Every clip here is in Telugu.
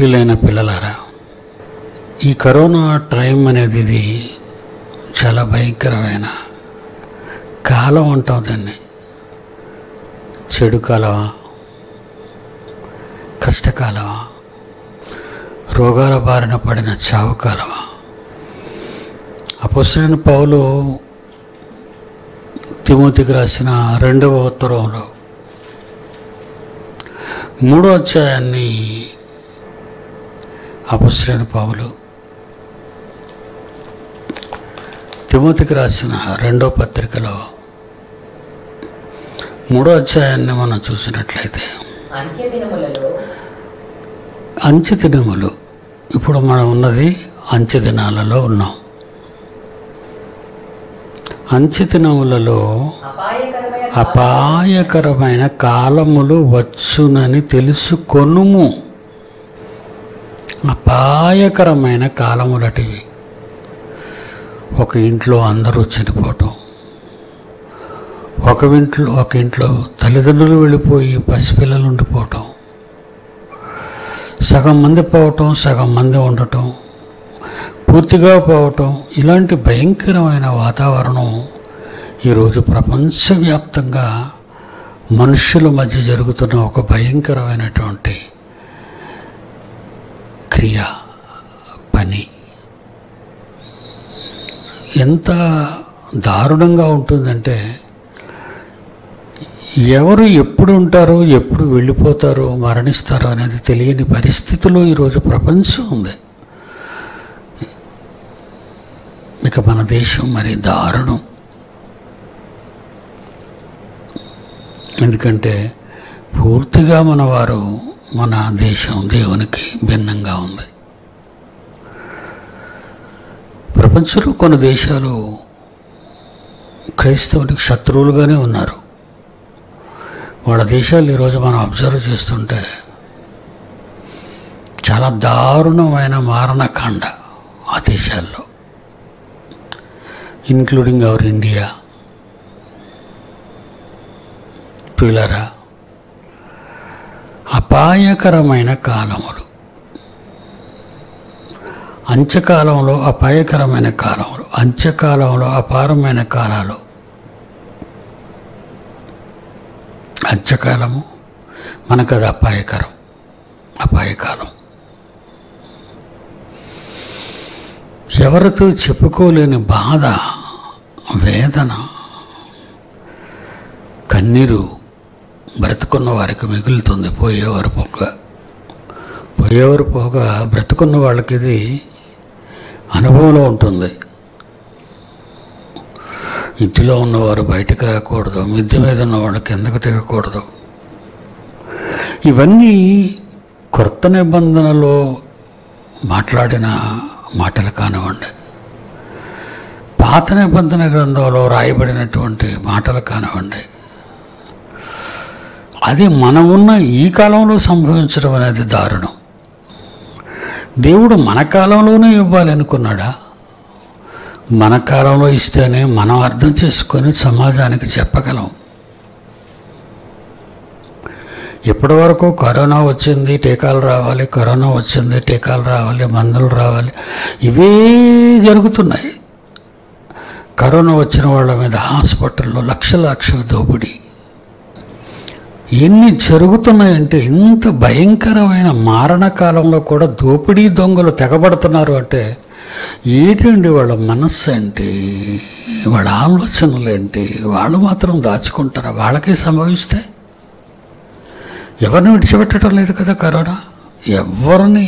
ప్రియులైన పిల్లలారా ఈ కరోనా టైం అనేది ఇది చాలా భయంకరమైన కాలం అంటాం దాన్ని చెడు కాలమా కష్టకాలమా రోగాల బారిన పడిన చావు కాలమా అపొస్తలుడైన పౌలు తిమోతికి రాసిన రెండవ ఉత్తరంలో మూడో అధ్యాయాన్ని అపొస్తలుడైన పౌలు తిమోతికి రాసిన రెండో పత్రికలో మూడో అధ్యాయాన్ని మనం చూసినట్లయితే అంత్య దినములలో అంచె దినములు ఇప్పుడు మనం ఉన్నది అంచె దినాలలో ఉన్నాం అంచె దినములలో అపాయకరమైన అపాయకరమైన కాలములు వచ్చునని తెలుసుకొనుము అపాయకరమైన కాలములటివి ఒక ఇంట్లో అందరూ చనిపోవటం ఒక ఇంట్లో ఒక ఇంట్లో తల్లిదండ్రులు వెళ్ళిపోయి పసిపిల్లలు ఉండిపోవటం సగం మంది పోవటం సగం మంది ఉండటం పూర్తిగా పోవటం ఇలాంటి భయంకరమైన వాతావరణం ఈరోజు ప్రపంచవ్యాప్తంగా మనుషుల మధ్య జరుగుతున్న ఒక భయంకరమైనటువంటి క్రియ పని ఎంత దారుణంగా ఉంటుందంటే ఎవరు ఎప్పుడు ఉంటారో ఎప్పుడు వెళ్ళిపోతారో మరణిస్తారో అనేది తెలియని పరిస్థితిలో ఈరోజు ప్రపంచం ఉంది ఇక మన దేశం మరి దారుణం ఎందుకంటే పూర్తిగా మన వారు మన దేశం దేవునికి భిన్నంగా ఉంది ప్రపంచంలో కొన్ని దేశాలు క్రైస్తవునికి శత్రువులుగానే ఉన్నారు వాళ్ళ దేశాలు ఈరోజు మనం అబ్జర్వ్ చేస్తుంటే చాలా దారుణమైన మారణకాండ ఆ దేశాల్లో ఇన్క్లూడింగ్ అవర్ ఇండియా ప్రియులరా అపాయకరమైన కాలములు అంత్యకాలంలో అపాయకరమైన కాలములు అంత్యకాలంలో అపారమైన కాలాలు అంత్యకాలము మనకు అది అపాయకరం అపాయకాలం ఎవరితో చెప్పుకోలేని బాధ వేదన కన్నీరు బ్రతుకున్న వారికి మిగులుతుంది పోయేవారు పోగా పోయేవారు పోగా బ్రతుకున్న వాళ్ళకి ఇది అనుభవంలో ఉంటుంది ఇంటిలో ఉన్నవారు బయటికి రాకూడదు మిద్దె మీద ఉన్నవాళ్ళు కిందకు దిగకూడదు ఇవన్నీ కొత్త నిబంధనలో మాట్లాడిన మాటలు కానివ్వండి పాత నిబంధన గ్రంథంలో రాయబడినటువంటి మాటలు కానివ్వండి అది మనం ఉన్న ఈ కాలంలో సంభవించడం అనేది దారుణం దేవుడు మన కాలంలోనే ఇవ్వాలి అనుకున్నాడా మన కాలంలో ఇస్తేనే మనం అర్థం చేసుకొని సమాజానికి చెప్పగలం ఇప్పటి వరకు కరోనా వచ్చింది టీకాలు రావాలి కరోనా వచ్చింది టీకాలు రావాలి మందులు రావాలి ఇవే జరుగుతున్నాయి కరోనా వచ్చిన వాళ్ళ మీద హాస్పిటల్లో లక్షల లక్షల దోపిడీ ఎన్ని జరుగుతున్నాయంటే ఇంత భయంకరమైన మారణ కాలంలో కూడా దోపిడీ దొంగలు తెగబడుతున్నారు అంటే ఏంటండి వాళ్ళ మనస్సు ఏంటి వాళ్ళ ఆలోచనలు ఏంటి వాళ్ళు మాత్రం దాచుకుంటారా వాళ్ళకే సంభవిస్తే ఎవరిని విడిచిపెట్టడం లేదు కదా కరోనా ఎవరిని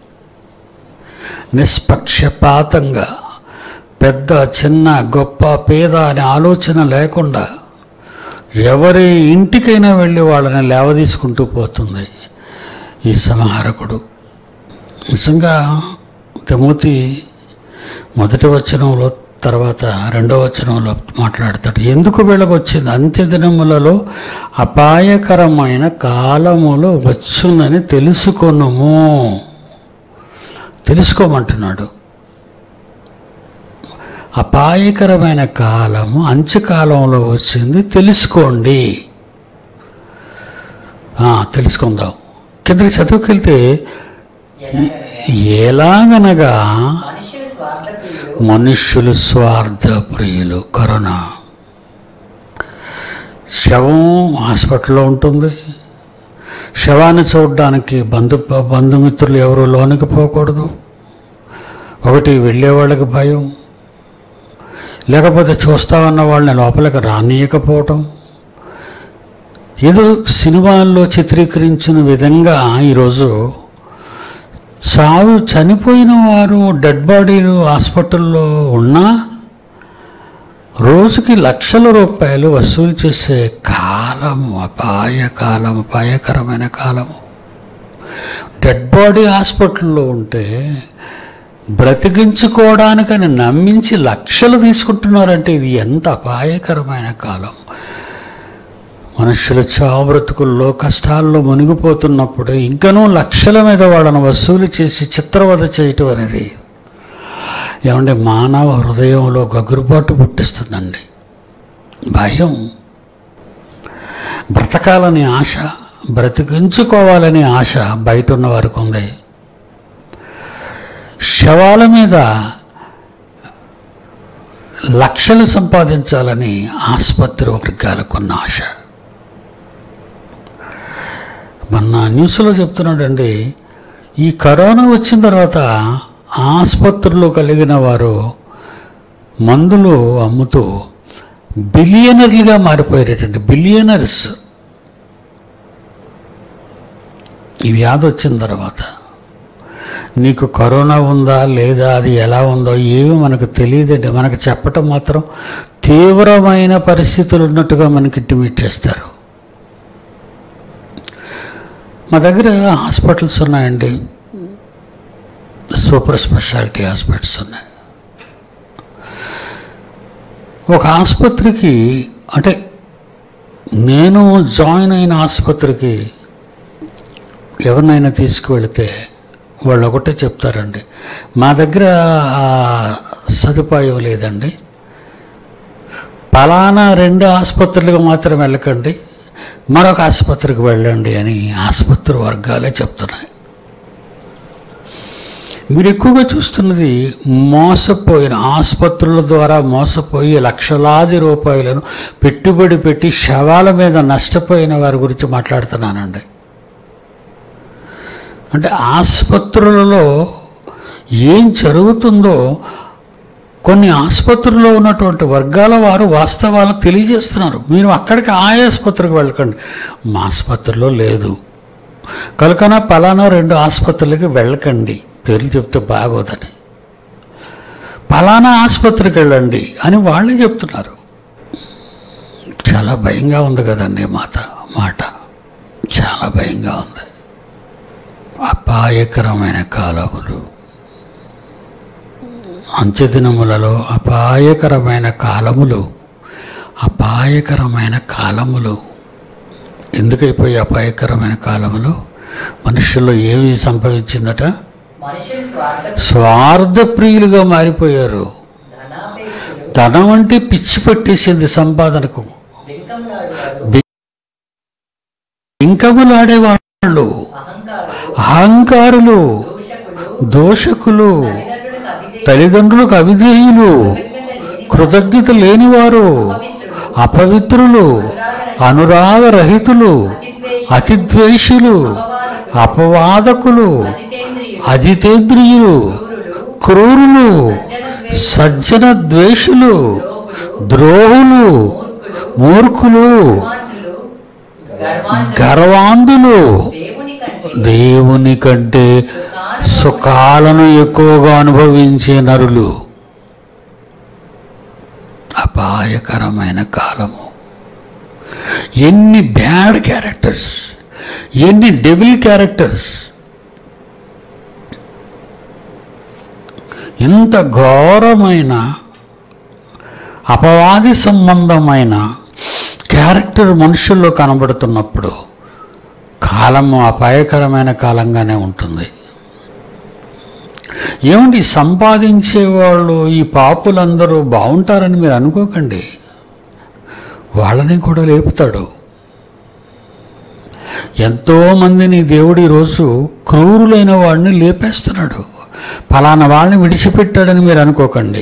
నిష్పక్షపాతంగా పెద్ద చిన్న గొప్ప పేద అనే ఆలోచన లేకుండా ఎవరి ఇంటికైనా వెళ్ళి వాళ్ళని లేవదీసుకుంటూ పోతుంది ఈ సంహారకుడు నిజంగా తిమోతి మొదటి వచనంలో తర్వాత రెండో వచనంలో మాట్లాడతాడు ఎందుకు వీళ్ళకొచ్చింది అంత్యదినములలో అపాయకరమైన కాలములు వచ్చునని తెలుసుకొనుము తెలుసుకోమంటున్నాడు అపాయకరమైన కాలము అంత్యకాలంలో వచ్చింది తెలుసుకోండి ఆ, తెలుసుకుందాం కిందకి చదువుకెళ్తే ఎలాగనగా మనుష్యులు స్వార్థప్రియులు మనుష్యులు స్వార్థ ప్రియులు కరోనా శవం హాస్పిటల్లో ఉంటుంది శవాన్ని చూడడానికి బంధు బంధుమిత్రులు ఎవరు లోనికి పోకూడదు ఒకటి వెళ్ళే వాళ్ళకి భయం లేకపోతే చూస్తామన్న వాళ్ళని లోపలికి రానియకపోవటం ఏదో సినిమాల్లో చిత్రీకరించిన విధంగా ఈరోజు చావు చనిపోయిన వారు డెడ్ బాడీలు హాస్పిటల్లో ఉన్నా రోజుకి లక్షల రూపాయలు వసూలు చేసే కాలం అపాయ కాలం అపాయకరమైన కాలం డెడ్ బాడీ హాస్పిటల్లో ఉంటే బ్రతికించుకోవడానికని నమ్మించి లక్షలు తీసుకుంటున్నారంటే ఇది ఎంత అపాయకరమైన కాలం మనుషులు చావు బ్రతుకుల్లో కష్టాల్లో మునిగిపోతున్నప్పుడు ఇంకనూ లక్షల మీద వాళ్ళను వసూలు చేసి చిత్రవద చేయటం అనేది ఏమంటే మానవ హృదయంలో గగురుబాటు పుట్టిస్తుందండి భయం బ్రతకాలని ఆశ బ్రతికించుకోవాలని ఆశ బయట ఉన్న వారికి ఉంది శవాల మీద లక్షలు సంపాదించాలని ఆసుపత్రి వర్గాలకున్న ఆశ మొన్న న్యూస్లో చెప్తున్నాడండి ఈ కరోనా వచ్చిన తర్వాత ఆసుపత్రులు కలిగిన వారు మందులు అమ్ముతూ బిలియనర్లుగా మారిపోయారటండి బిలియనర్స్ ఈ వ్యాధి వచ్చిన తర్వాత నీకు కరోనా ఉందా లేదా అది ఎలా ఉందో ఏమి మనకు తెలియదండి మనకు చెప్పటం మాత్రం తీవ్రమైన పరిస్థితులు ఉన్నట్టుగా మనకి ఇంటిమేట్ చేస్తారు మా దగ్గర హాస్పిటల్స్ ఉన్నాయండి సూపర్ స్పెషాలిటీ హాస్పిటల్స్ ఉన్నాయి ఒక ఆసుపత్రికి అంటే నేను జాయిన్ అయిన ఆసుపత్రికి ఎవరినైనా తీసుకువెళితే వాళ్ళు ఒకటే చెప్తారండి మా దగ్గర ఆ సదుపాయం లేదండి పలానా రెండు ఆసుపత్రులకు మాత్రం వెళ్ళకండి మరొక ఆసుపత్రికి వెళ్ళండి అని ఆసుపత్రి వర్గాలే చెప్తున్నాయి మీరు ఎక్కువగా చూస్తున్నది మోసపోయిన ఆసుపత్రుల ద్వారా మోసపోయి లక్షలాది రూపాయలను పెట్టుబడి పెట్టి శవాల మీద నష్టపోయిన వారి గురించి మాట్లాడుతున్నానండి అంటే ఆసుపత్రులలో ఏం జరుగుతుందో కొన్ని ఆసుపత్రుల్లో ఉన్నటువంటి వర్గాల వారు వాస్తవాలు తెలియజేస్తున్నారు మీరు అక్కడికి ఆ ఆసుపత్రికి వెళ్ళకండి మా ఆసుపత్రిలో లేదు కనుకన పలానా రెండు ఆసుపత్రులకి వెళ్ళకండి పేర్లు చెప్తే బాగోదని పలానా ఆసుపత్రికి వెళ్ళండి అని వాళ్ళే చెప్తున్నారు చాలా భయంగా ఉంది కదండి మాత మాట చాలా భయంగా ఉంది అపాయకరమైన కాలములు అంత్యదినములలో అపాయకరమైన కాలములు అపాయకరమైన కాలములు ఎందుకైపోయి అపాయకరమైన కాలములు మనుషుల్లో ఏమి సంభవించిందట మనుషులు స్వార్థ స్వార్థ ప్రియులుగా మారిపోయారు ధనాపేక్షలు ధనం అంటే పిచ్చి పట్టేసింది సంపాదనకు బింకంలాడువారు ఇంకములాడేవాళ్ళు అహంకారులు అహంకారులు దూషకులు దోషకులు తల్లిదండ్రులకు అవిధేయులు తల్లిదండ్రులకు అవిధేయులు కృతజ్ఞత కృతజ్ఞత లేనివారు, లేనివారు అపవిత్రులు అపవిత్రులు అనురాగరహితులు అతిద్వేషులు, అతిద్వేషులు అపవాదకులు, అపవాదకులు అజితేంద్రియులు, అజితేంద్రియులు క్రూరులు, క్రూరులు సజ్జన సజ్జన ద్వేషులు, ద్వేషులు ద్రోహులు, ద్రోహులు మూర్ఖులు, మూర్ఖులు గర్వాంధులు, గర్వాంధులు దేవుని కంటే దేవుని కంటే సుఖాలను ఎక్కువగా అనుభవించే నరులు అపాయకరమైన కాలము ఎన్ని బ్యాడ్ క్యారెక్టర్స్ ఎన్ని డెవిల్ క్యారెక్టర్స్ ఎంత ఘోరమైన అపవాది సంబంధమైన క్యారెక్టర్ మనుషుల్లో కనబడుతున్నప్పుడు కాలము అపాయకరమైన కాలంగానే ఉంటుంది ఏమండి సంపాదించేవాళ్ళు ఈ పాపులందరూ బాగుంటారని మీరు అనుకోకండి వాళ్ళని కూడా లేపుతాడు ఎంతోమందిని దేవుడు ఈరోజు క్రూరులైన వాడిని లేపేస్తున్నాడు ఫలానా వాళ్ళని విడిచిపెట్టాడని మీరు అనుకోకండి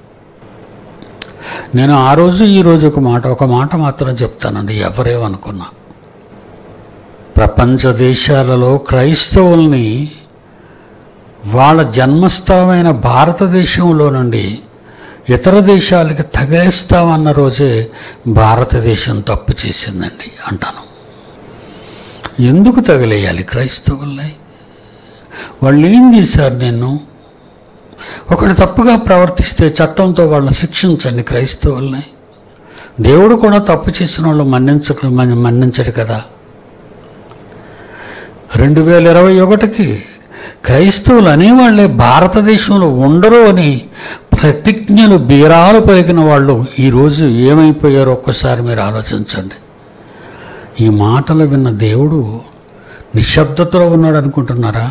నేను ఆ రోజు ఈ రోజు ఒక మాట ఒక మాట మాత్రం చెప్తానండి ఎవరేమనుకున్నా ప్రపంచ దేశాలలో క్రైస్తవుల్ని వాళ్ళ జన్మస్థలమైన భారతదేశంలో నుండి ఇతర దేశాలకి తగిలేస్తామన్న రోజే భారతదేశం తప్పు చేసిందండి అంటాను ఎందుకు తగిలేయాలి క్రైస్తవుల్ని వాళ్ళు ఏం చేశారు నేను ఒకడు తప్పుగా ప్రవర్తిస్తే చట్టంతో వాళ్ళని శిక్షించండి క్రైస్తవుల్ని దేవుడు కూడా తప్పు చేసిన వాళ్ళు మన్నించక మన్నించడు కదా రెండు వేల ఇరవై ఒకటికి క్రైస్తవులు అనేవాళ్ళే భారతదేశంలో ఉండరు అని ప్రతిజ్ఞలు బీరాలు పలికిన వాళ్ళు ఈరోజు ఏమైపోయారో ఒక్కసారి మీరు ఆలోచించండి ఈ మాటలు విన్న దేవుడు నిశ్శబ్దతలో ఉన్నాడు అనుకుంటున్నారా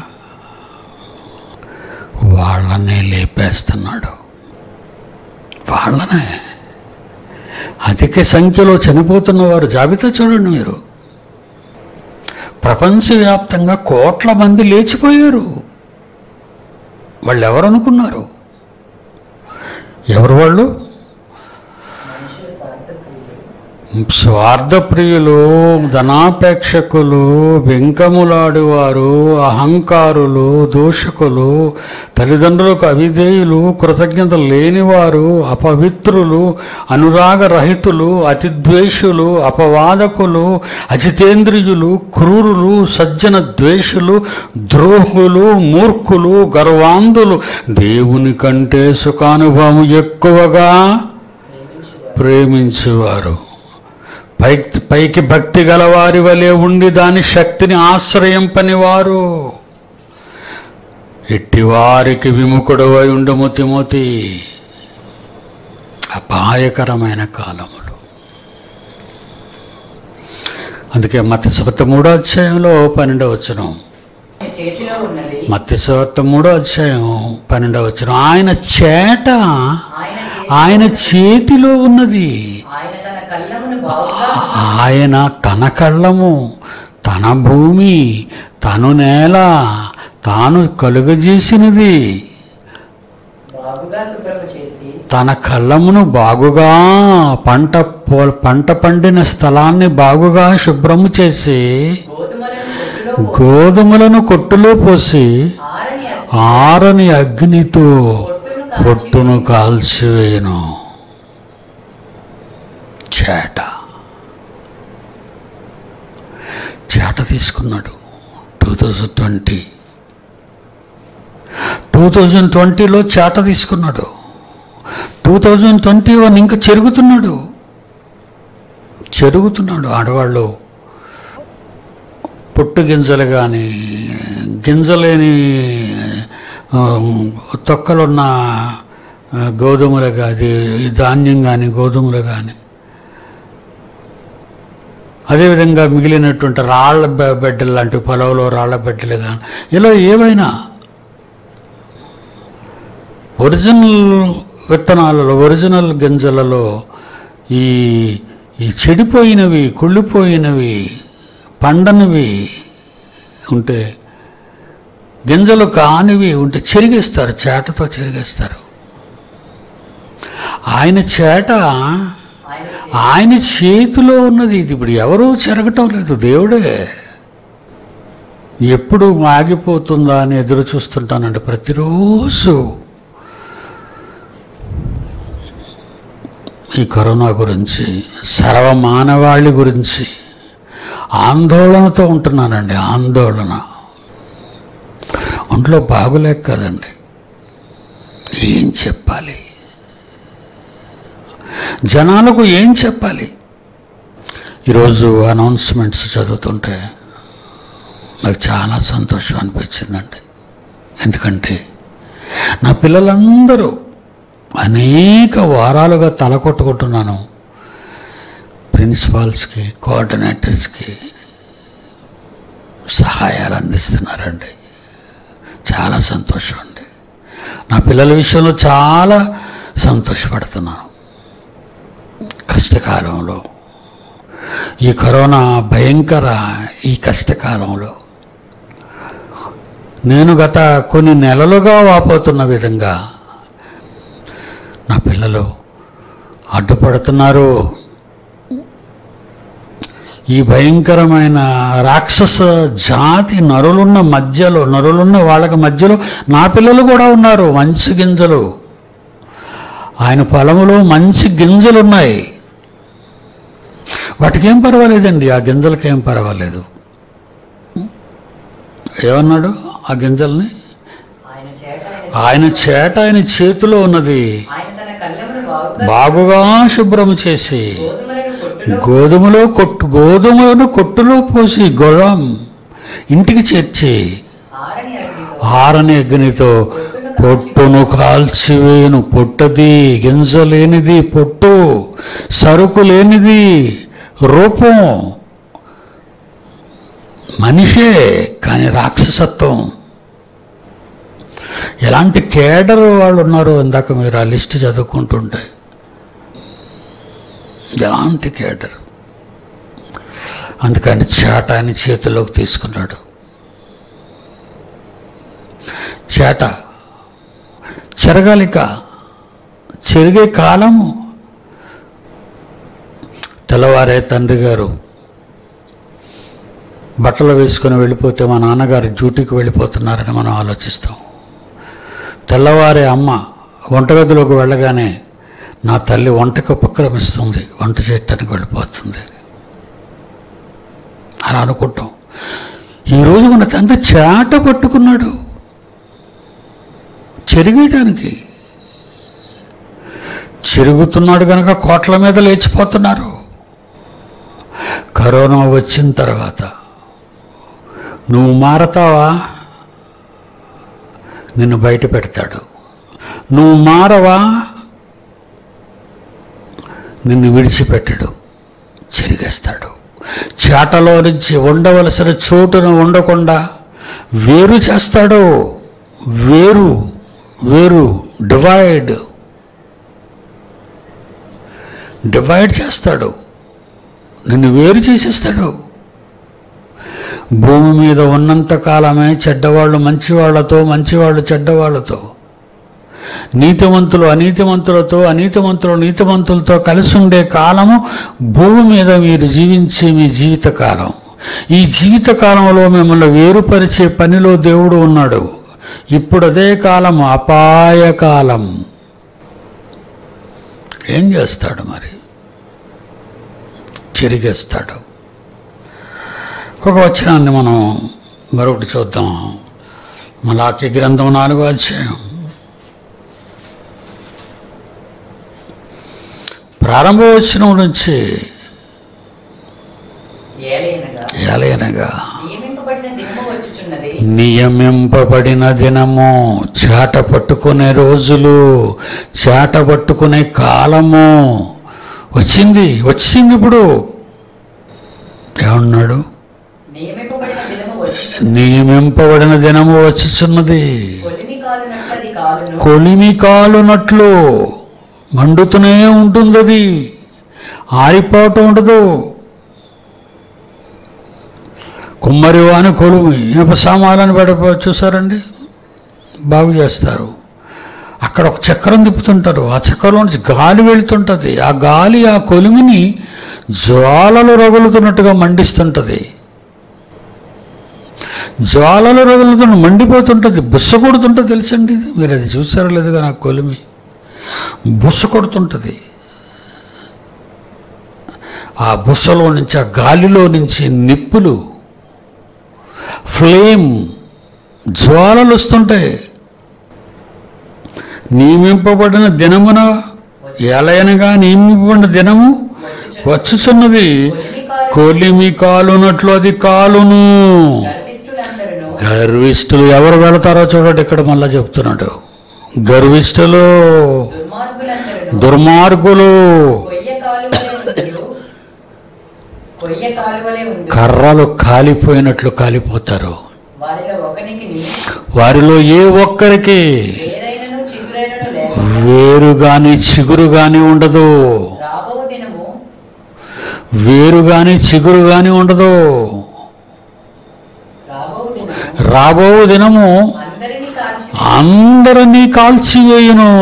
వాళ్ళనే లేపేస్తున్నాడు వాళ్ళనే అధిక సంఖ్యలో చనిపోతున్న వారు జాబితా చూడండి మీరు ప్రపంచవ్యాప్తంగా కోట్ల మంది లేచిపోయారు వాళ్ళు ఎవరు అనుకున్నారు ఎవరు వాళ్ళు మనుషులు స్వార్థప్రియులు స్వార్థప్రియులు ధనాపేక్షకులు వెంకములాడువారు అహంకారులు దూషకులు తల్లిదండ్రులకు అవిధేయులు కృతజ్ఞత లేనివారు అపవిత్రులు అనురాగరహితులు అతిద్వేషులు అపవాదకులు అజితేంద్రియులు క్రూరులు సజ్జన ద్వేషులు ద్రోహులు మూర్ఖులు గర్వాంధులు దేవుని కంటే సుఖానుభవం ఎక్కువగా ప్రేమించువారు ప్రేమించువారు పైకి పైకి భక్తి గలవారి వలె ఉండి దాని శక్తిని ఆశ్రయింపనివారు ఎట్టివారికి విముఖుడవై ఉండము తిమోతి అపాయకరమైన కాలములు అందుకే మత్స్యవత మూడో అధ్యాయంలో పన్నెండవ వచనం ఆయన చేతిలో ఉన్నది మత్స్యవత మూడో అధ్యాయం పన్నెండవ వచనం ఆయన చేట ఆయన చేతి- ఆయన చేతిలో ఉన్నది ఆయన తన కళ్ళమును బాగుగా ఆయన తన కళ్ళము తన భూమి తను నేల తాను కలుగజేసినది బాగుగా శుభ్రము చేసి తన కళ్ళమును బాగుగా పంట పో- పంట పండిన స్థలాన్ని బాగుగా శుభ్రము చేసి గోధుమలను కొట్టులో గోధుమలను కొట్టులో పోసి ఆరని ఆరని అగ్నితో పొట్టును పొట్టును కాల్చివేయను చేట చేట తీసుకున్నాడు two thousand twenty two thousand ట్వంటీలో చేట తీసుకున్నాడు టూ థౌజండ్ ట్వంటీ వన్ ఇంకా చెరుగుతున్నాడు చెరుగుతున్నాడు ఆడవాళ్ళు పొట్టు గింజలు కానీ గింజలేని ఆ, తొక్కలున్న ఆ, గోధుమలు కానీ ధాన్యం కానీ గోధుమలు కానీ అదేవిధంగా మిగిలినటువంటి రాళ్ల బె- బెడ్డలు లాంటి పొలంలో రాళ్ల బెడ్డలు కానీ ఇలా ఏవైనా ఒరిజినల్ విత్తనాలలో ఒరిజినల్ గింజలలో ఈ ఈ చెడిపోయినవి కుళ్ళిపోయినవి పండనివి ఉంటే గింజలు కానివి ఉంటే చెరిగేస్తారు చేటతో చెరిగేస్తారు ఆయన చేట ఆయన ఆయన చేతిలో ఉన్నది ఇది ఇప్పుడు ఎవరూ చెరగటం లేదు దేవుడే ఎప్పుడు ఆగిపోతుందా అని ఎదురు చూస్తుంటానండి ప్రతిరోజు ఈ కరోనా గురించి సర్వమానవాళి గురించి ఆందోళనతో ఉంటున్నానండి ఆందోళన ఒంట్లో బాగులేక కదండి ఏం చెప్పాలి జనాలకు ఏం చెప్పాలి ఈరోజు అనౌన్స్మెంట్స్ చదువుతుంటే నాకు చాలా సంతోషం అనిపించిందండి ఎందుకంటే నా పిల్లలందరూ అనేక వారాలుగా తల కొట్టుకుంటున్నాను ప్రిన్సిపాల్స్కి కోఆర్డినేటర్స్కి సహాయాలు అందిస్తున్నారండి చాలా సంతోషం అండి నా పిల్లల విషయంలో చాలా సంతోషపడుతున్నాను కష్టకాలంలో ఈ కరోనా భయంకర ఈ కష్టకాలంలో నేను గత కొన్ని నెలలుగా వాపోతున్న విధంగా నా పిల్లలు అడ్డుపడుతున్నారు ఈ భయంకరమైన రాక్షస జాతి నరులున్న మధ్యలో నరులున్న వాళ్ళకి మధ్యలో నా పిల్లలు కూడా ఉన్నారు మంచి గింజలు ఆయన పొలములో మంచి గింజలు ఉన్నాయి వాటికి ఏం పర్వాలేదండి ఆ గింజలకి ఏం పర్వాలేదు ఏమన్నాడు ఆ గింజల్ని ఆయన చేట ఆయన చేట ఆయన చేతిలో ఉన్నది ఆయన తన కళ్ళమును బాగుగా బాగుగా శుభ్రం చేసి గోధుమలను కొట్టులో గోధుమలో కొట్టు గోధుమలను కొట్టులో పోసి గొళం ఇంటికి చేర్చి ఆరని అగ్నితో ఆరని అగ్నితో పొట్టును కాల్చివేను పొట్టది గింజ లేనిది పొట్టు సరుకు లేనిది రూపం మనిషే కానీ రాక్షసత్వం ఎలాంటి కేడర్ వాళ్ళు ఉన్నారో ఇందాక మీరు ఆ లిస్ట్ చదువుకుంటుంటే ఎలాంటి కేడర్ అందుకని చేట ఆయన చేతిలోకి తీసుకున్నాడు చేట చెరగాలిక చెరిగే కాలము తెల్లవారే తండ్రి గారు బట్టలు వేసుకొని వెళ్ళిపోతే మా నాన్నగారు డ్యూటీకి వెళ్ళిపోతున్నారని మనం ఆలోచిస్తాం తెల్లవారే అమ్మ వంటగదిలోకి వెళ్ళగానే నా తల్లి వంటకు ఉపక్రమిస్తుంది వంట చేయటానికి వెళ్ళిపోతుంది అలా అనుకుంటాం ఈరోజు మన తండ్రి చేట పట్టుకున్నాడు చెరిగేయడానికి చెరుగుతున్నాడు కనుక కోట్ల మీద లేచిపోతున్నారు కరోనా వచ్చిన తర్వాత నువ్వు మారతావా నిన్ను బయట పెడతాడు నువ్వు మారవా నిన్ను విడిచిపెట్టడు చెరిగేస్తాడు చేటలో నుంచి ఉండవలసిన చోటును ఉండకుండా వేరు చేస్తాడు వేరు వేరు డివైడ్ డివైడ్ చేస్తాడు నిన్ను వేరు చేసేస్తాడు భూమి మీద ఉన్నంత కాలమే చెడ్డవాళ్ళు మంచివాళ్లతో మంచివాళ్ళు చెడ్డవాళ్ళతో నీతిమంతులు అనీతిమంతులతో అనీతిమంతులు నీతిమంతులతో కలిసి ఉండే కాలము భూమి మీద మీరు జీవించే మీ జీవితకాలం ఈ జీవితకాలంలో మిమ్మల్ని వేరుపరిచే పనిలో దేవుడు ఉన్నాడు ఇప్పుడు అదే కాలం అపాయకాలం ఏం చేస్తాడు మరి చెరిగేస్తాడు ఒక వచనాన్ని మనం మరొకటి చూద్దాం మలాకి గ్రంథం నాలుగో అధ్యాయం ప్రారంభ వచనం నుంచి ఏలైనగా ఏలైనగా నియమింపబడిన దినము వచ్చుచున్నది నియమింపబడిన దినము చాట పట్టుకునే రోజులు చాట పట్టుకునే కాలము వచ్చింది వచ్చింది ఇప్పుడు ఏమన్నాడు నియమింపబడిన దినము వచ్చి నియమింపబడిన దినము వచ్చుచున్నది కొలిమి కాలునట్టు అది కాలును కొలిమి కాలునట్లు మండుతూనే ఉంటుంది అది ఆరిపోవటం ఉండదు కుమ్మరి వాని కొలుమి ఇనుప సామాలను పెడ చూసారండి బాగు చేస్తారు అక్కడ ఒక చక్రం తిప్పుతుంటారు ఆ చక్రంలో నుంచి గాలి వెళ్తుంటుంది ఆ గాలి ఆ కొలిమిని జ్వాలలు రగులుతున్నట్టుగా మండిస్తుంటుంది జ్వాలలు రగులుతున్న మండిపోతుంటుంది బుస్స కొడుతుంటుంది తెలుసండి ఇది? మీరు అది చూసారో లేదుగా నాకు కొలిమి బుస్స కొడుతుంటుంది ఆ బుస్సలో నుంచి ఆ గాలిలో నుంచి నిప్పులు ఫ్లేమ్ జ్వాలలు వస్తుంటాయి నియమింపబడిన దినమున ఎలయనగా నియమింపబడిన దినము వచ్చుచున్నది కొలిమి కాలు కొలిమి కాలునట్లు అది కాలును గర్విష్ఠులందరూ గర్విష్ఠులు ఎవరు వెళతారో చూడండి ఇక్కడ మళ్ళా చెప్తున్నాడు గర్విష్ఠులు దుర్మార్గులందరూ దుర్మార్గులు కొయ్య కాలువలే ఉందురు కొయ్య కాలువలే ఉందు కర్రలు కాలిపోయినట్లు కాలిపోతారు వారిలో ఒకనికి వారిలో ఏ ఒక్కరికి వేరైనను చిగురైనను లేక వేరు గాని చిగురు గాని ఉండదు రాబో దినము వేరు కానీ చిగురు కానీ ఉండదు రాబో దినము రాబో దినము అందరినీ కాల్చి అందరినీ కాల్చివేయును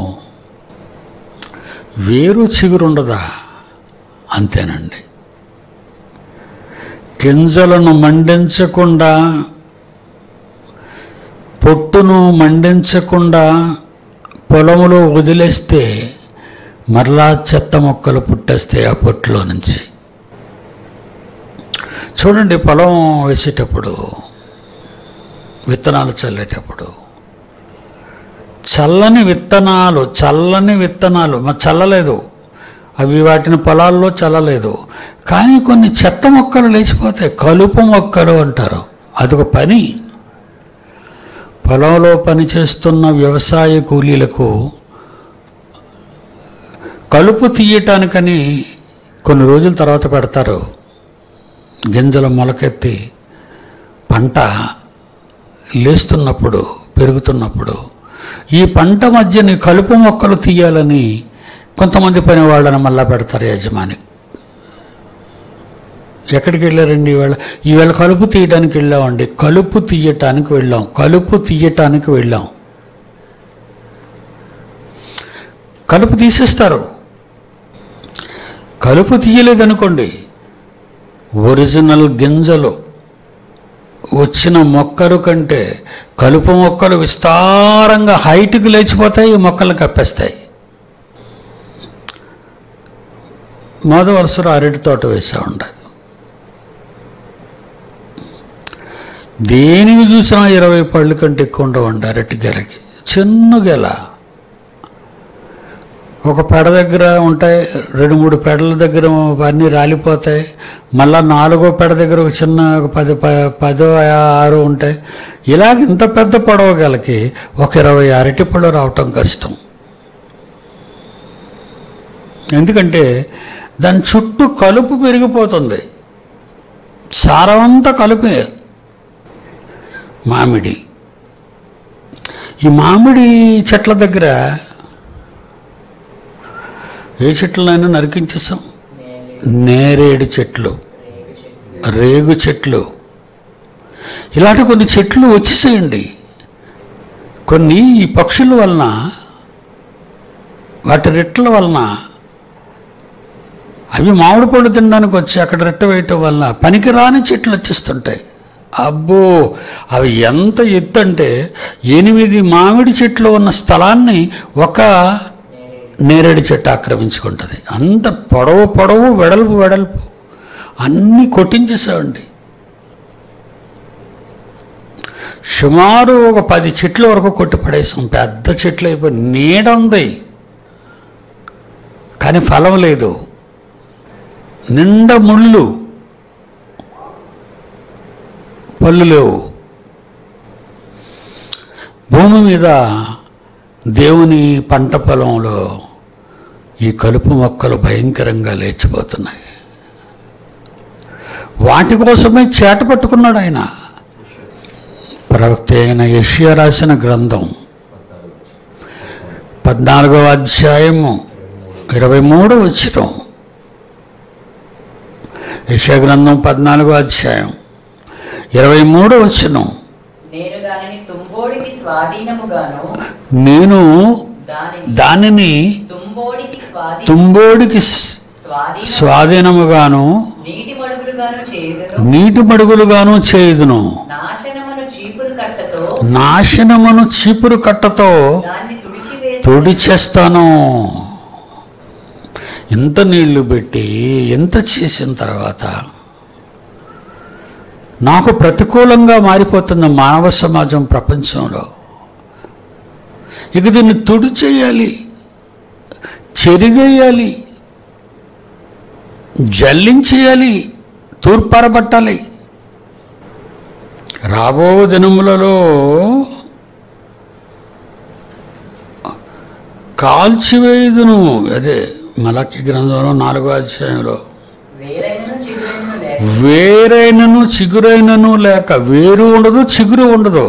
వేరు చిగురు ఉండదా అంతేనండి గింజలను మండించకుండా పొట్టును మండించకుండా పొలములో వదిలేస్తే మరలా చెత్త మొక్కలు పుట్టేస్తాయి ఆ పొట్టులో నుంచి చూడండి పొలం వేసేటప్పుడు విత్తనాలు చల్లేటప్పుడు చల్లని విత్తనాలు చల్లని విత్తనాలు మరి చల్లలేదు అవి వాటిని పొలాల్లో చల్లలేదు కానీ కొన్ని చెత్త మొక్కలు లేచిపోతాయి కలుపు మొక్కలు అంటారు అదొక పని పొలంలో పనిచేస్తున్న వ్యవసాయ కూలీలకు కలుపు తీయటానికని కొన్ని రోజుల తర్వాత పెడతారు గింజలు మొలకెత్తి పంట లేస్తున్నప్పుడు పెరుగుతున్నప్పుడు ఈ పంట మధ్యని కలుపు మొక్కలు తీయాలని కొంతమంది పని వాళ్ళని మళ్ళా పెడతారు యజమాని ఎక్కడికి వెళ్ళారండి ఈవేళ ఈవేళ కలుపు తీయటానికి వెళ్ళామండి కలుపు తీయటానికి వెళ్ళాం కలుపు తీయటానికి వెళ్ళాం కలుపు తీసేస్తారు కలుపు తీయలేదనుకోండి ఒరిజినల్ గింజలు వచ్చిన మొక్కలు కంటే కలుపు మొక్కలు విస్తారంగా హైట్కి లేచిపోతాయి ఈ మొక్కలు కప్పేస్తాయి మొద వరుసలో అరటి తోట వేసా ఉండే దేనికి చూసినా ఇరవై పళ్ళు కంటే ఎక్కువ ఉండవండి అరటి గెలకి చిన్న గెల ఒక పెడ దగ్గర ఉంటాయి రెండు మూడు పెడల దగ్గర అన్నీ రాలిపోతాయి మళ్ళా నాలుగో పెడ దగ్గర ఒక చిన్న ఒక పది ప- పదో ఆరు ఉంటాయి ఇలాగ ఇంత పెద్ద పొడవ గలకి ఒక ఇరవై అరటి పళ్ళు రావటం కష్టం ఎందుకంటే దాని చుట్టూ కలుపు పెరిగిపోతుంది సారమంతా కలుపే మామిడి ఈ మామిడి చెట్ల దగ్గర ఏ చెట్లనైనా నరికించేసాం నేరేడు నేరేడు చెట్లు రేగు చెట్లు రేగు చెట్లు ఇలాంటి కొన్ని చెట్లు వచ్చేసేయండి కొన్ని ఈ పక్షుల వలన వాటి రెట్ల వలన అవి మామిడి పళ్ళు తినడానికి వచ్చి అక్కడ రెట్ట వేయటం వలన పనికిరాని చెట్లు వచ్చేస్తుంటాయి అబ్బో అవి ఎంత ఎత్తు అంటే ఎనిమిది మామిడి చెట్లు ఉన్న స్థలాన్ని ఒక నేరేడు నేరేడు చెట్టు ఆక్రమించుకుంటుంది అంత పొడవు పొడవు వెడల్పు వెడల్పు అన్నీ కొట్టించేసామండి సుమారు ఒక పది చెట్ల వరకు కొట్టి పడేసాం పెద్ద చెట్లు అయిపోయి నీడ ఉంది కానీ ఫలం లేదు నిండా ముళ్ళు పళ్ళు లేవు భూమి మీద దేవుని పంట పొలంలో ఈ కలుపు మొక్కలు భయంకరంగా లేచిపోతున్నాయి వాటి కోసమే చేట పట్టుకున్నాడు ఆయన ప్రవక్త అయిన యెషయా రాసిన గ్రంథం పద్నాలుగవ అధ్యాయము ఇరవై మూడు వచ్చిన యెషయా గ్రంథం పద్నాలుగో అధ్యాయం ఇరవై మూడు వచ్చినం నేను దానిని తుంబోడికి స్వాధీనముగాను నేను దానిని దానిని తుంబోడికి స్వాధీన తుంబోడికి స్- స్వాధీన స్వాధీనముగాను నీటి మడుగులుగాను చేయుదును నీటి మడుగులుగాను చేయుదును నాశనమును చీపురు కట్టతో నాశనమును చీపురు కట్టతో దాన్ని తుడిచివేసి తొడిచేస్తాను ఎంత నీళ్లు పెట్టి ఎంత చేసిన తర్వాత నాకు ప్రతికూలంగా మారిపోతుంది మానవ సమాజం ప్రపంచంలో ఇక దీన్ని తుడి చేయాలి చెరిగేయాలి జల్లించేయాలి తూర్పారబట్టాలి రాబో దినములలో కాల్చివేయుదును అదే మలకి గ్రంథంలో నాలుగో అధ్యాయంలో వేరైనను చిగురైనను లేక వేరైనను చిగురైనను లేక వేరు ఉండదు చిగురు ఉండదు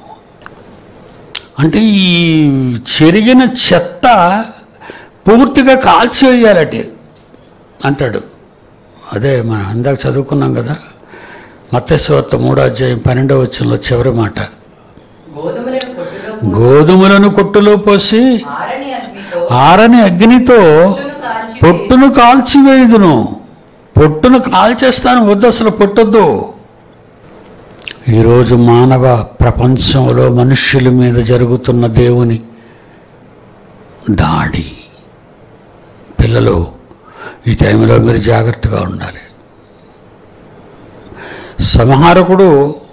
అంటే ఈ చెరిగిన చెత్త పూర్తిగా కాల్చివేయాలటి అంటాడు అదే మనం ఇందాక చదువుకున్నాం కదా మత్స్యవార్త మూడో అధ్యాయం పన్నెండవ వచ్చంలో చివరి మాట గోధుమలను కొట్టులో గోధుమలను కొట్టులో పోసి ఆరని అగ్నితో ఆరని అగ్నితో పొట్టును కాల్చి పొట్టును కాల్చివేయుదును పొట్టును కాల్చేస్తాను వద్దు అసలు పొట్టొద్దు ఈరోజు మానవ ప్రపంచంలో మనుష్యుల మీద జరుగుతున్న దేవుని దాడి పిల్లలు ఈ టైంలో మీరు జాగ్రత్తగా ఉండాలి సంహారకుడు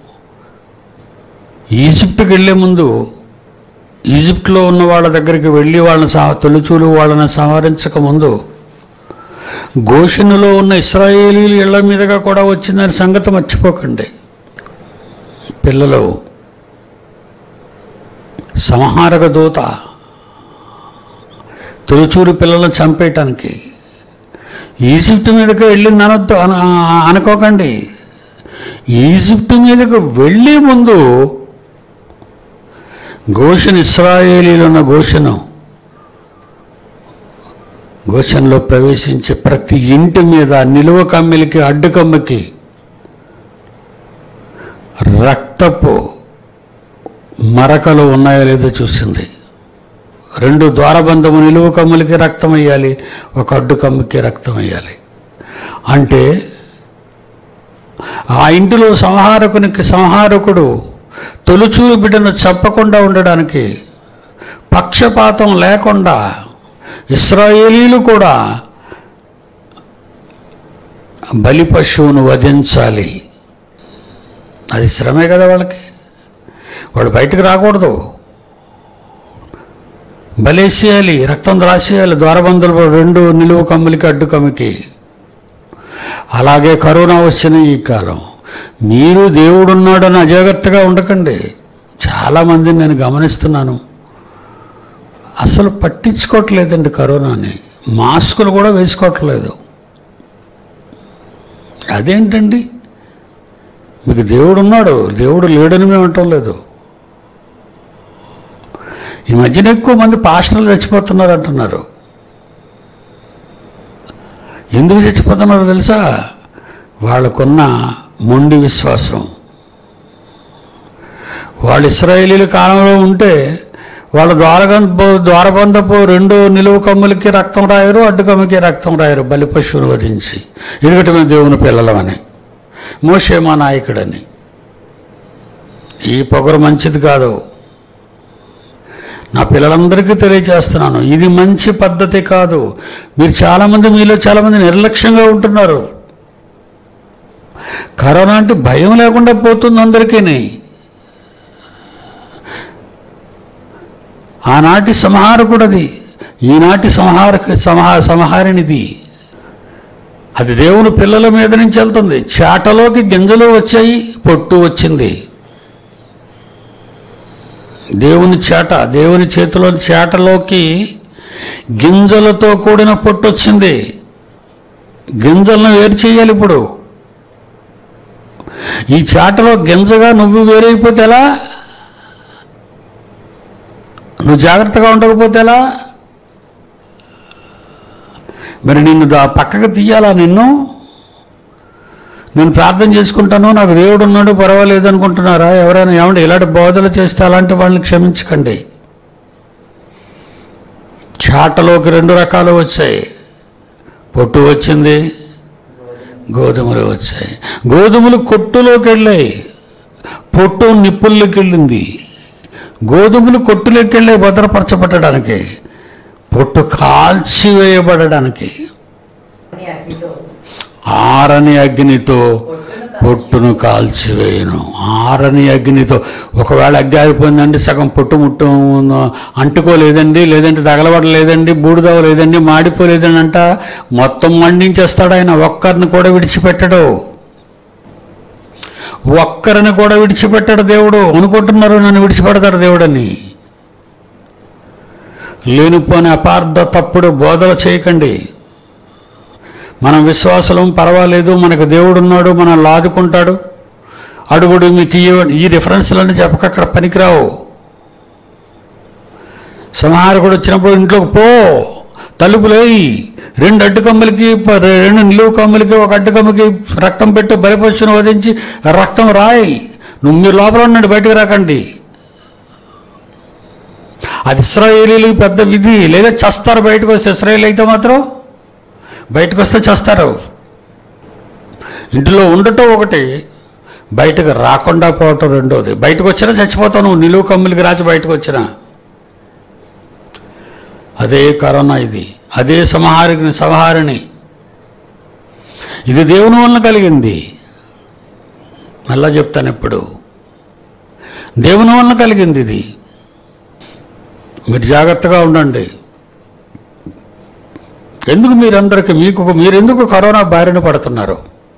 ఈజిప్ట్కి వెళ్ళే ముందు ఈజిప్ట్లో ఉన్న వాళ్ళ దగ్గరికి వెళ్ళి వాళ్ళని సహ తొలిచూలు వాళ్ళని సంహరించక ముందు గోషనులో ఉన్న ఇస్రాయేలీలు ఇళ్ల మీదుగా కూడా వచ్చిందని సంగతి మర్చిపోకండి పిల్లలు సంహారక దూత తొలిచూరు పిల్లలను చంపేయటానికి ఈజిప్ట్ మీదకి వెళ్ళింది అనొద్దు అన అనుకోకండి ఈజిప్ట్ మీదకు వెళ్ళే ముందు గోషన్ ఇస్రాయేలీలు ఉన్న గోషను గోషన్లో ప్రవేశించే ప్రతి ఇంటి మీద నిలువ కమ్మిలికి అడ్డు కమ్మికి రక్తపు మరకలు ఉన్నాయో లేదో చూసింది రెండు ద్వారబంధము నిలువ కమ్ములకి రక్తం వేయాలి ఒక అడ్డు కమ్మికి రక్తం వేయాలి అంటే ఆ ఇంటిలో సంహారకునికి సంహారకుడు తొలుచూరు బిడ్డను చంపకుండా ఉండడానికి పక్షపాతం లేకుండా ఇస్రాయేలీలు కూడా బలి పశువును వధించాలి అది శ్రమే కదా వాళ్ళకి వాళ్ళు బయటకు రాకూడదు బలేసేయాలి రక్తం రాసేయాలి ద్వారబంధులు రెండు నిలువు కమ్ములకి అడ్డు కమ్మికి అలాగే కరోనా వచ్చిన ఈ కాలం మీరు దేవుడున్నాడని అజాగ్రత్తగా ఉండకండి చాలామందిని నేను గమనిస్తున్నాను అసలు పట్టించుకోవట్లేదండి కరోనాని మాస్కులు కూడా వేసుకోవట్లేదు అదేంటండి మీకు దేవుడు ఉన్నాడు దేవుడు లేడని మేము అంటం లేదు ఈ మధ్యన ఎక్కువ మంది పాస్టర్లు చచ్చిపోతున్నారు అంటున్నారు ఎందుకు చచ్చిపోతున్నారో తెలుసా వాళ్ళకున్న మొండి విశ్వాసం వాళ్ళు ఇస్రాయేలీల కాలంలో ఉంటే వాళ్ళ ద్వారగంధపు ద్వారబంధపు రెండు నిలువు కమ్ములకి రక్తం రాయరు అడ్డు కమ్ముకి రక్తం రాయరు బలి పశువును వధించి ఎందుకంటే మేము దేవుని పిల్లలమని మోషే మా నాయకుడని ఈ పొగరు మంచిది కాదు నా పిల్లలందరికీ తెలియజేస్తున్నాను ఇది మంచి పద్ధతి కాదు మీరు చాలామంది మీలో చాలామంది నిర్లక్ష్యంగా ఉంటున్నారు కరోనా అంటే భయం లేకుండా పోతుంది అందరికీ ఆనాటి సంహారకుడది ఈనాటి సంహారక సంహా సంహారినిది అది దేవుని పిల్లల మీద నుంచి వెళ్తుంది చాటలోకి గింజలు వచ్చాయి పొట్టు వచ్చింది దేవుని చేట దేవుని చేతిలో చేటలోకి గింజలతో కూడిన పొట్టు వచ్చింది గింజలను వేరు చేయాలి ఇప్పుడు ఈ చాటలో గింజగా నువ్వు వేరైపోతే ఎలా నువ్వు జాగ్రత్తగా ఉండకపోతే ఎలా మరి నిన్ను దా పక్కకు తీయాలా నిన్ను నేను ప్రార్థన చేసుకుంటాను నాకు దేవుడు ఉన్నాడు పర్వాలేదు అనుకుంటున్నారా ఎవరైనా ఏమంటే ఇలాంటి బోధలు చేస్తే అలాంటి వాళ్ళని క్షమించకండి చాటలోకి రెండు రకాలు వచ్చాయి పొట్టు వచ్చింది గోధుమలు వచ్చాయి గోధుమలు కొట్టులోకి వెళ్ళాయి పొట్టు నిప్పుల్లోకి వెళ్ళింది గోధుమలు కొట్టులోకి వెళ్ళాయి భద్రపరచబట్టడానికి పొట్టు కాల్చివేయబడడానికి అని అగ్నితో ఆరని అగ్నితో పొట్టును పొట్టును కాల్చివేయను ఆరని అగ్నితో ఒకవేళ అగ్గి ఆరిపోయిందండి సగం పొట్టు ముట్టు అంటుకోలేదండి లేదంటే తగలబడలేదండి బూడిదవ లేదండి మాడిపోలేదండి అంట మొత్తం మండించేస్తాడు ఆయన ఒక్కరిని కూడా విడిచిపెట్టడు ఒక్కరిని కూడా విడిచిపెట్టాడు దేవుడు అనుకుంటున్నారు నన్ను విడిచిపెడతాడు దేవుడని లేనిపోని అపార్థ తప్పుడు బోధలు చేయకండి మనం విశ్వాసం పర్వాలేదు మనకు దేవుడు ఉన్నాడు మనం లాదుకుంటాడు అడుగుడు మీకు ఈ ఈ రిఫరెన్స్లన్నీ చెప్పక అక్కడ పనికిరావు సంహారకుడు వచ్చినప్పుడు ఇంట్లోకి పో తలుపులేయి రెండు అడ్డు కమ్ములకి ప- రెండు నిలువు కమ్ములకి ఒక అడ్డు కమ్ముకి రక్తం పెట్టి బలిపశుని వధించి రక్తం రాయి నువ్వు మీరు లోపల ఉండండి బయటకు రాకండి అది ఇస్రాయేలీలకు పెద్ద విధి లేదా చస్తారు బయటకు వస్తే ఇస్రాయేల్ అయితే మాత్రం బయటకు వస్తే చస్తారు ఇంటిలో ఉండటం ఒకటి బయటకు రాకుండా పోవటం రెండోది బయటకు వచ్చినా చచ్చిపోతావు నువ్వు నిలువు కమ్ములకి రాచి బయటకు వచ్చినా అదే కరోనా ఇది అదే సంహారిని సంహారిణి ఇది దేవుని వలన కలిగింది మళ్ళా చెప్తాను ఇప్పుడు దేవుని వలన కలిగింది ఇది మీరు జాగ్రత్తగా ఉండండి ఎందుకు మీరందరికీ మీకు మీరెందుకు కరోనా బారిన పడుతున్నారు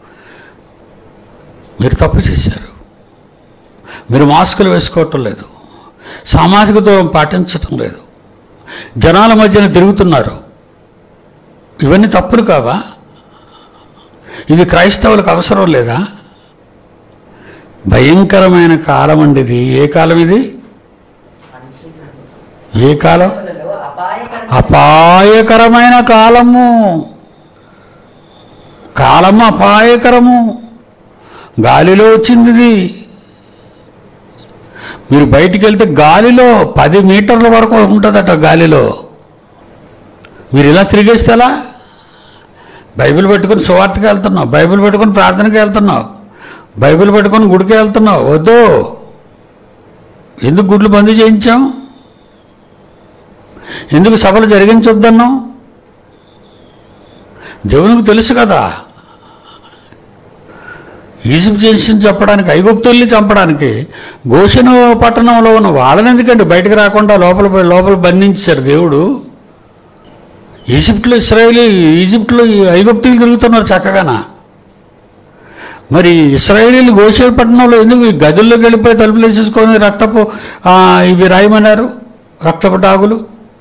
మీరు తప్పు చేశారు మీరు మాస్కులు వేసుకోవటం లేదు సామాజిక దూరం పాటించటం లేదు జనాల మధ్యన తిరుగుతున్నారు ఇవన్నీ తప్పులు కావా ఇవి క్రైస్తవులకు అవసరం లేదా భయంకరమైన కాలం అండి ఇది ఏ కాలం ఇది ఏ కాలం దినములలో అపాయకరమైన అపాయకరమైన కాలము కాలము అపాయకరము గాలిలో వచ్చింది ఇది మీరు బయటికి వెళ్తే గాలిలో పది మీటర్ల వరకు ఉంటుందట గాలిలో మీరు ఇలా తిరిగేస్తే ఎలా బైబిల్ పెట్టుకొని సువార్తకి వెళ్తున్నావు బైబిల్ పెట్టుకొని ప్రార్థనకి వెళ్తున్నావు బైబిల్ పెట్టుకొని గుడికి వెళ్తున్నావు వద్దు ఎందుకు గుడ్లు బంద్ చేయించాం ఎందుకు సభలు జరిగించొద్దన్నాం దేవునికి తెలుసు కదా ఈజిప్ట్ చేసి చెప్పడానికి ఐగుప్తుల్ని చంపడానికి గోషను పట్టణంలో ఉన్న వాళ్ళని ఎందుకంటే బయటకు రాకుండా లోపల లోపల బంధించారు దేవుడు ఈజిప్ట్లో ఇస్రాయేలీ ఈజిప్ట్లో ఈ ఐగుప్తులు తిరుగుతున్నారు చక్కగానా మరి ఇస్రాయేలీలు గోషేల్ పట్టణంలో ఎందుకు ఈ గదుల్లోకి వెళ్ళిపోయి తలుపులు వేసేసుకొని రక్తపు ఆ, ఇవి రాయమన్నారు రక్తపు టాగులు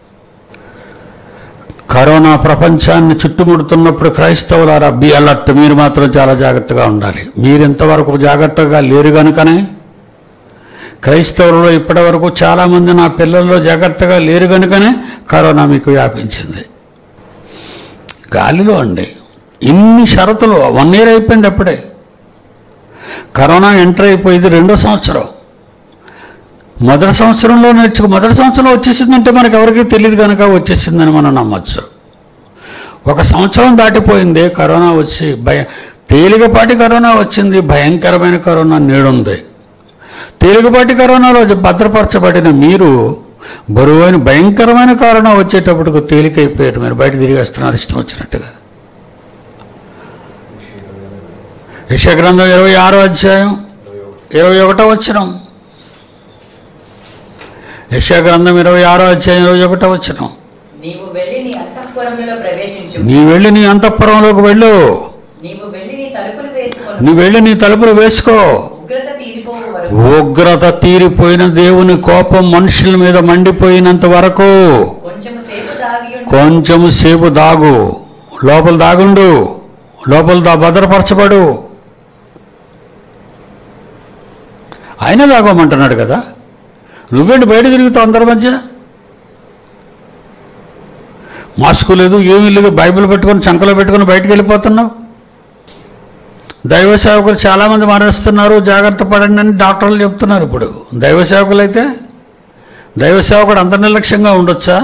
కరోనా ప్రపంచాన్ని చుట్టుముడుతున్నప్పుడు క్రైస్తవులారా బి అలర్ట్ మీరు మాత్రం చాలా జాగ్రత్తగా ఉండాలి మీరు ఇంతవరకు జాగ్రత్తగా లేరు కనుకనే క్రైస్తవులలో ఇప్పటివరకు చాలామంది నా పిల్లల్లో జాగ్రత్తగా లేరు కనుకనే కరోనా మీకు వ్యాపించింది గాలిలో అండి ఇన్ని షరతులు వన్ ఇయర్ అయిపోయింది అప్పుడే కరోనా ఎంటర్ అయిపోయింది రెండో సంవత్సరం మొదటి సంవత్సరంలో నేర్చుకో మొదటి సంవత్సరంలో వచ్చేసిందంటే మనకు ఎవరికీ తెలియదు కనుక వచ్చేసిందని మనం నమ్మచ్చు ఒక సంవత్సరం దాటిపోయింది కరోనా వచ్చి భయ తేలికపాటి కరోనా వచ్చింది భయంకరమైన కరోనా నేడుంది తేలికపాటి కరోనాలో భద్రపరచబడిన మీరు బరువైన భయంకరమైన కరోనా వచ్చేటప్పటికి తేలికైపోయారు మీరు బయట తిరిగి వస్తున్నారు ఇష్టం వచ్చినట్టుగా యశగ్రంథం ఇరవై ఆరో అధ్యాయం ఇరవై ఒకటో వచ్చినాం యశాగ్రంథం ఇరవై ఆరో అధ్యాయం ఇరవై ఒకటో వచ్చినాం నీవు వెళ్ళి నీ అంతఃపురములలో ప్రవేశించు నీ వెళ్ళి నీ అంతఃపురంలోకి వెళ్ళు నీవు వెళ్ళి నీ తలుపులు వేసుకొని నీ వెళ్ళి నీ తలుపులు వేసుకో ఉగ్రత తీరిపోవు వరకు ఉగ్రత తీరిపోయిన దేవుని కోపం మనుషుల మీద మండిపోయినంత వరకు కొంచెం సేపు దాగి ఉండి కొంచెము సేపు దాగు లోపల దాగుండు లోపల దా భద్రపరచబడు ఆయన దాగోమంటున్నాడు కదా నువ్వేంటి బయట తిరుగుతావు అందరి మధ్య మాస్క్ లేదు ఏమీ లేదు బైబిల్ పెట్టుకొని చంకలో పెట్టుకొని బయటకు వెళ్ళిపోతున్నావు దైవ సేవకులు చాలామంది మరణిస్తున్నారు జాగ్రత్త పడండి అని డాక్టర్లు చెప్తున్నారు ఇప్పుడు దైవ సేవకులు అయితే దైవ సేవకుడు అంత నిర్లక్ష్యంగా ఉండొచ్చా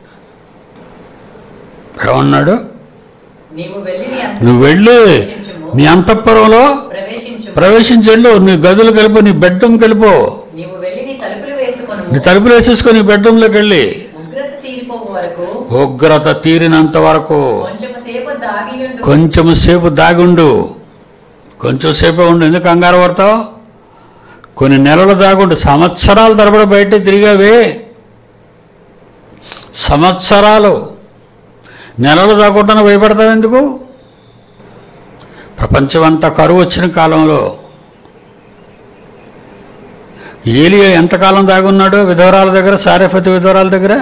ఏమన్నాడు నీవు వెళ్ళి నీ అంత నువ్వు వెళ్ళి ప్రవేశించుము. నీ అంతఃపురంలో ప్రవేశించు ప్రవేశించెళ్ళు నీ గదులకు వెళ్ళిపో నీ బెడ్రూమ్కి వెళ్ళిపో నీవు వెళ్ళి నీ తలుపులు వేసుకొను నీ తలుపులు వేసేసుకొని నీ బెడ్రూమ్లోకి వెళ్ళి ఉగ్రత తీరిపోవు వరకు ఉగ్రత తీరినంత వరకు కొంచెం సేపు దాగి ఉండు కొంచెం సేపు దాగుండు కొంచెం సేపే ఉండు ఎందుకు కంగారు పడతావు కొన్ని నెలలు దాగుండు సంవత్సరాల తరబడి బయట తిరిగావే సంవత్సరాలు నెలలు దాకుండానే భయపడతావు ఎందుకు ప్రపంచమంతా కరువు వచ్చిన కాలంలో ఏలియా ఎంతకాలం దాగున్నాడు విధవరాల దగ్గర సారేఫతి విధవరాల దగ్గర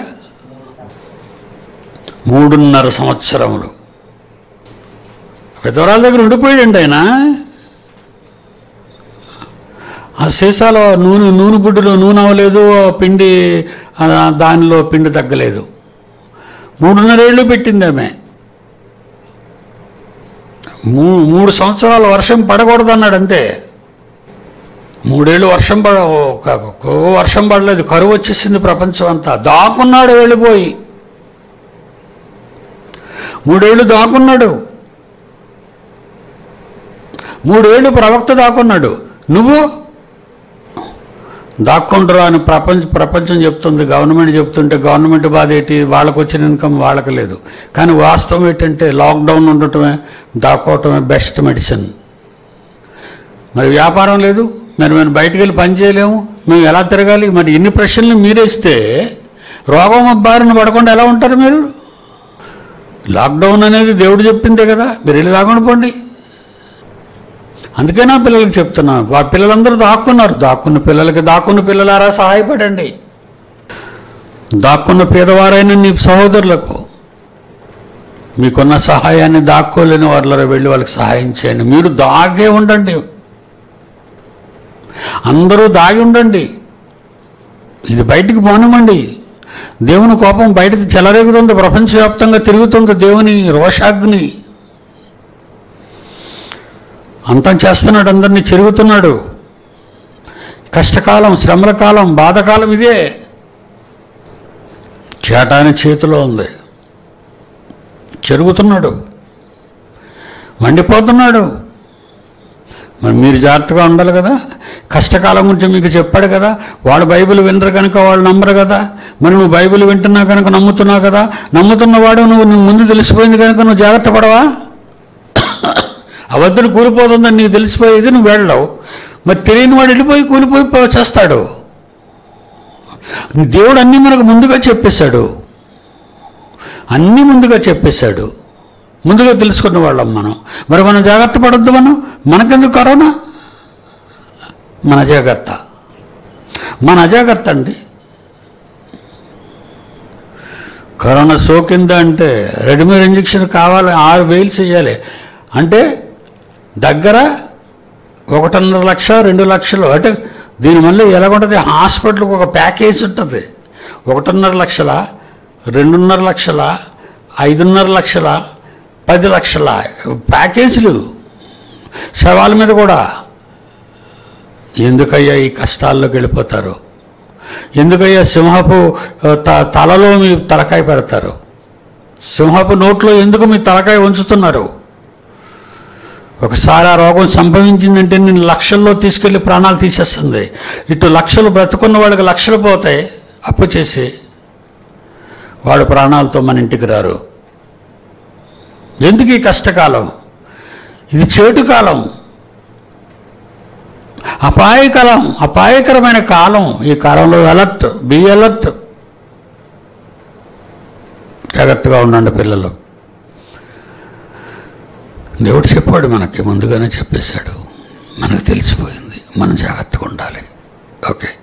మూడున్నర సంవత్సరములు విధవరాల దగ్గర ఉండిపోయాడండి ఆయన ఆ సీసాలో నూనె నూనె బుడ్డులో నూనె అవ్వలేదు ఆ పిండి ఆ దానిలో పిండి తగ్గలేదు మూడున్నరేళ్ళు పెట్టింది ఆమె మూ మూడు సంవత్సరాలు వర్షం పడకూడదు అన్నాడు అంతే మూడేళ్ళు వర్షం పడ ఒక- ఒక వర్షం పడలేదు కరువు వచ్చేసింది ప్రపంచం అంతా దాక్కున్నాడు వెళ్ళిపోయి మూడేళ్ళు దాక్కున్నాడు మూడేళ్ళు ప్రవక్త దాక్కున్నాడు నువ్వు దాక్కుంటారు అని ప్రపంచ ప్రపంచం చెప్తుంది గవర్నమెంట్ చెప్తుంటే గవర్నమెంట్ బాధ ఏంటి వాళ్ళకు వచ్చిన ఇన్కమ్ వాళ్ళకి లేదు కానీ వాస్తవం ఏంటంటే లాక్డౌన్ ఉండటమే దాక్కోవటమే బెస్ట్ మెడిసిన్ మరి వ్యాపారం లేదు మరి మేము బయటికి వెళ్ళి పని చేయలేము మేము ఎలా తిరగాలి మరి ఇన్ని ప్రశ్నలు మీరే ఇస్తే రోగం బారిన పడకుండా ఎలా ఉంటారు మీరు లాక్డౌన్ అనేది దేవుడు చెప్పిందే కదా మీరు వెళ్ళి దాకుండా పోండి అందుకే నా పిల్లలకి చెప్తున్నాను వా పిల్లలందరూ దాక్కున్నారు దాక్కున్న పిల్లలకి దాక్కున్న పిల్లలారా సహాయపడండి దాక్కున్న పేదవారైన నీ సహోదరులకు మీకున్న సహాయాన్ని దాక్కోలేని వాళ్ళలో వెళ్ళి వాళ్ళకి సహాయం చేయండి మీరు దాగే ఉండండి అందరూ దాగి ఉండండి ఇది బయటికి పోనమండి దేవుని కోపం బయటకు చెలరేగుతుంది ప్రపంచవ్యాప్తంగా తిరుగుతుంది దేవుని రోషాగ్ని అంతం చేస్తున్నాడు అందరినీ చెరుగుతున్నాడు కష్టకాలం శ్రమల కాలం బాధకాలం ఇదే చేటాని చేతిలో ఉంది చెరుగుతున్నాడు మండిపోతున్నాడు మరి మీరు జాగ్రత్తగా ఉండాలి కదా కష్టకాలం గురించి మీకు చెప్పాడు కదా వాడు బైబిల్ వినరు కనుక వాళ్ళు నమ్మరు కదా మరి నువ్వు బైబిల్ వింటున్నా కనుక నమ్ముతున్నావు కదా నమ్ముతున్నవాడు నువ్వు నువ్వు ముందు తెలిసిపోయింది కనుక నువ్వు జాగ్రత్త పడవా అబద్ధం కూలిపోతుందని నీకు తెలిసిపోయేది నువ్వు వెళ్ళవు మరి తెలియని వాడు వెళ్ళిపోయి కూలిపోయి పో- చేస్తాడు దేవుడు అన్నీ మనకు ముందుగా చెప్పేశాడు అన్నీ ముందుగా చెప్పేశాడు ముందుగా తెలుసుకున్న వాళ్ళం మనం మరి మనం జాగ్రత్త పడొద్దు మనం మనకెందుకు కరోనా మన అజాగ్రత్త మన అజాగ్రత్త అండి కరోనా సోకిందా అంటే రెడీమేడ్ ఇంజక్షన్ కావాలి ఆరు వేలు చేయాలి అంటే దగ్గర ఒకటిన్నర లక్ష రెండు లక్షలు అంటే దీని వల్ల ఎలాగుంటుంది హాస్పిటల్కి ఒక ప్యాకేజ్ ఉంటుంది ఒకటిన్నర లక్షల రెండున్నర లక్షల ఐదున్నర లక్షల పది లక్షల ప్యాకేజీలు శవాల మీద కూడా ఎందుకయ్యా ఈ కష్టాల్లోకి వెళ్ళిపోతారు ఎందుకయ్యా సింహపు ఆ, త తలలో మీ తలకాయ పెడతారు సింహపు నోట్లో ఎందుకు మీ తలకాయ ఉంచుతున్నారు ఒకసారి ఆ రోగం సంభవించిందంటే నేను లక్షల్లో తీసుకెళ్లి ప్రాణాలు తీసేస్తుంది ఇటు లక్షలు బ్రతుకున్న వాడికి లక్షలు పోతాయి అప్పు చేసి వాడు ప్రాణాలతో మన ఇంటికి రారు ఎందుకు ఈ కష్టకాలం ఇది చేటు కాలం అపాయకరం అపాయకరమైన కాలం ఈ కాలంలో అలర్ట్ బీ అలర్ట్ జాగ్రత్తగా ఉండండి పిల్లలు దేవుడు చెప్పాడు మనకి ముందుగానే చెప్పేశాడు మనకు తెలిసిపోయింది మనం జాగ్రత్తగా ఉండాలి ఓకే